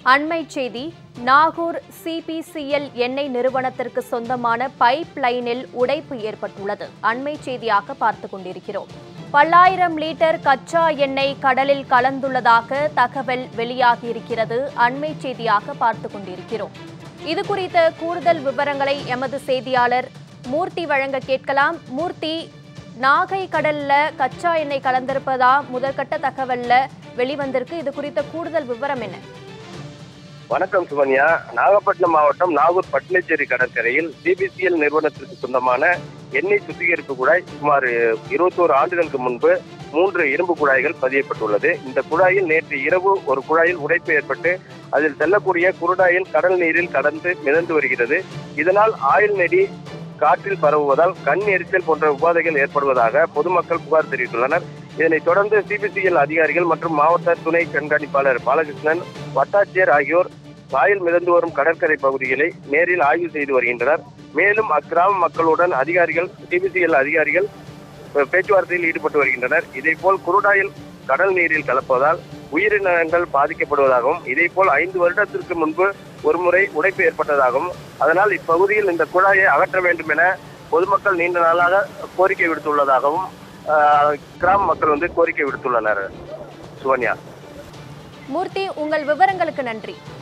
அண்மை செய்தி நாகூர் சிபிசிஎல் எண்ணெய் நிறுவனத்திற்கு சொந்தமான பைப் லைனில் உடைப்பு ஏற்பட்டுள்ளது அண்மை செய்தியாக பார்த்து கொண்டிருக்கிறோம் பல்லாயிரம் லிட்டர் கச்சா எண்ணெய் கடலில் கலந்துள்ளதாக தகவல் வெளியாகியிருக்கிறது அண்மை செய்தியாக பார்த்து கொண்டிருக்கிறோம் இது குறித்த கூடுதல் விவரங்களை எமது செய்தியாளர் மூர்த்தி வழங்க கேட்கலாம் மூர்த்தி நாகை கடல்ல கச்சா எண்ணெய் கலந்திருப்பதா முதற்கட்ட தகவல்ல வெளிவந்திருக்கு இது குறித்த கூடுதல் விவரம் என்ன வணக்கம் சுகன்யா நாகப்பட்டினம் மாவட்டம் நாகூர் பட்டினச்சேரி கடற்கரையில் சிபிசிஎல் நிறுவனத்திற்கு சொந்தமான எண்ணெய் சுத்திகரிப்பு குழாய் சுமார் இருபத்தோரு ஆண்டுகளுக்கு முன்பு மூன்று இரும்பு குழாய்கள் பதியப்பட்டுள்ளது இந்த குழாயில் நேற்று இரவு ஒரு குழாயில் உடைப்பு ஏற்பட்டு அதில் செல்லக்கூடிய குருடாயில் கடல் நீரில் கடந்து மிதந்து வருகிறது இதனால் ஆயில் நெடி காற்றில் பரவுவதால் கண் எரிச்சல் போன்ற உபாதைகள் ஏற்படுவதாக பொதுமக்கள் புகார் தெரிவித்துள்ளனர் இதனைத் தொடர்ந்து சிபிசிஎல் அதிகாரிகள் மற்றும் மாவட்ட துணை கண்காணிப்பாளர் பாலகிருஷ்ணன் வட்டாட்சியர் ஆகியோர் காயில் மிதந்து வரும் கடற்கரை பகுதிகளை நேரில் ஆய்வு செய்து வருகின்றனர் மேலும் அக்கிராம மக்களுடன் அதிகாரிகள் சிபிசிஎல் அதிகாரிகள் அஹ், பேச்சுவார்த்தையில் ஈடுபட்டு வருகின்றனர் இதேபோல் குருடாயில் கடல் நீரில் கலப்பதால் உயிரினங்கள் பாதிக்கப்படுவதாகவும் இதேபோல் ஐந்து வருடத்திற்கு முன்பு ஒருமுறை உடைப்பு ஏற்பட்டதாகவும் அதனால் இப்பகுதியில் இந்த குழாயை அகற்ற வேண்டும் என பொதுமக்கள் நீண்ட நாளாக கோரிக்கை விடுத்துள்ளதாகவும் அஹ், கிராம மக்கள் வந்து கோரிக்கை விடுத்துள்ளனர் சுகன்யா மூர்த்தி உங்கள் விவரங்களுக்கு நன்றி